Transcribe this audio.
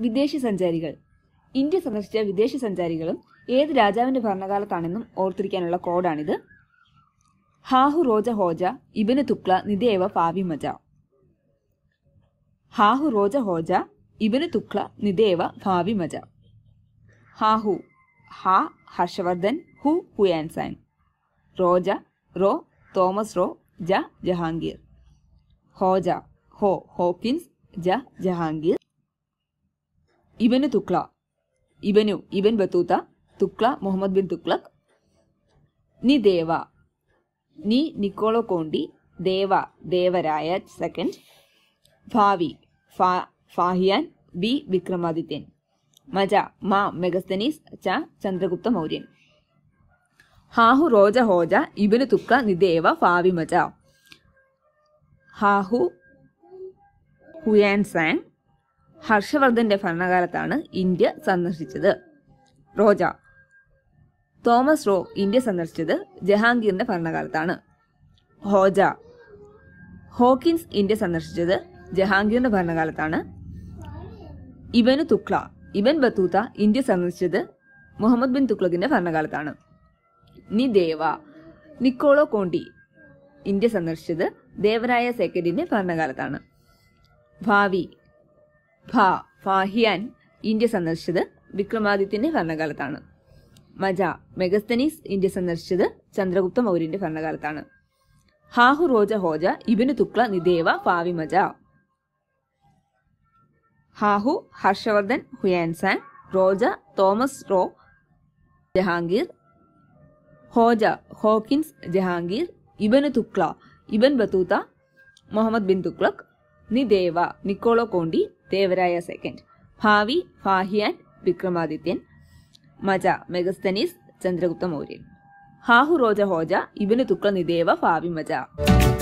വിദേശി സഞ്ചാരികൾ ഇന്ത്യ സന്ദർശിച്ച വിദേശ സഞ്ചാരികളും ഏത് രാജാവിന്റെ ഭരണകാലത്താണെന്നും ഓർത്തിരിക്കാനുള്ള കോഡാണിത് ഹാഹു റോജ ഹോജ ഇബന് തുക്ല നിദേവ പാവി മജ ഹാഹു റോജ ഹോജ ഇബന് തുക്ല നിദേവ ഭാവി മജ ഹാഹു ഹാ ഹർഷവർദ്ധൻ ഹു ഹുയാൻസാൻ റോജ റോ തോമസ് റോ ജ ജഹാംഗീർ ഹോജ ഹോ ഹോക്കിൻസ് ജ ജഹാംഗീർ ഇബനു തുക്ല ഇബനു ഇബൻ ബത്തൂത്ത തുക്ല മുഹമ്മദ് ബിൻ തുക്ലക് നി ദേവ നി നിക്കോളോ കോണ്ടി ദേവ ദേവരായ സെക്കൻഡ് ഭാവി ഫാ ഫാഹിയാൻ ബി വിക്രമാദിത്യൻ മജ മാ മെഗസ്തനീസ് ച ചന്ദ്രഗുപ്ത മൗര്യൻ ഹാഹു റോജ ഹോജ ഇബനു തുക്ക നിദേവ ഫാവി മജ ഹാഹു ഹുയാൻസാങ് ഹർഷവർദ്ധന്റെ ഭരണകാലത്താണ് ഇന്ത്യ സന്ദർശിച്ചത് റോജ തോമസ് റോ ഇന്ത്യ സന്ദർശിച്ചത് ജഹാംഗീറിന്റെ ഭരണകാലത്താണ് ഹോജ ഹോക്കിൻസ് ഇന്ത്യ സന്ദർശിച്ചത് ജഹാംഗീറിന്റെ ഭരണകാലത്താണ് ഇബനു തുക്ല ഇബൻ ബത്തൂത്ത ഇന്ത്യ സന്ദർശിച്ചത് മുഹമ്മദ് ബിൻ തുക്ലകിന്റെ ഭരണകാലത്താണ് നി ദേവ നിക്കോളോ കോണ്ടി ഇന്ത്യ സന്ദർശിച്ചത് ദേവരായ സെക്കൻഡിന്റെ ഭരണകാലത്താണ് ഭാവി ഭ ഫാഹിയാൻ ഇന്ത്യ സന്ദർശിച്ചത് വിക്രമാദിത്യന്റെ ഭരണകാലത്താണ് മജ മെഗസ്തനീസ് ഇന്ത്യ സന്ദർശിച്ചത് ചന്ദ്രഗുപ്ത മൗര്യന്റെ ഭരണകാലത്താണ് ഹാഹു റോജ ഹോജ ഇബിനു തുക്ല നിദേവ ഫാവി മജ ഹാഹു ഹർഷവർദ്ധൻ ഹുയാൻസാൻ റോജ തോമസ് റോ ജഹാംഗീർ ഹോജ ഹോക്കിൻസ് ജഹാംഗീർ ഇബനു തുക്ല ഇബൻ ബത്തൂത്ത മുഹമ്മദ് ബിൻ തുക്ലക് നിദേവ നിക്കോളോ കോണ്ടി ദേവരായ സെക്കൻഡ് ഭാവി ഫാഹിയാൻ വിക്രമാദിത്യൻ മജ മെഗസ്തനീസ് ചന്ദ്രഗുപ്ത മൗര്യൻ ഹാഹു റോജ ഹോജ ഇബനു തുക്ല നിദേവ ഭാവി മജ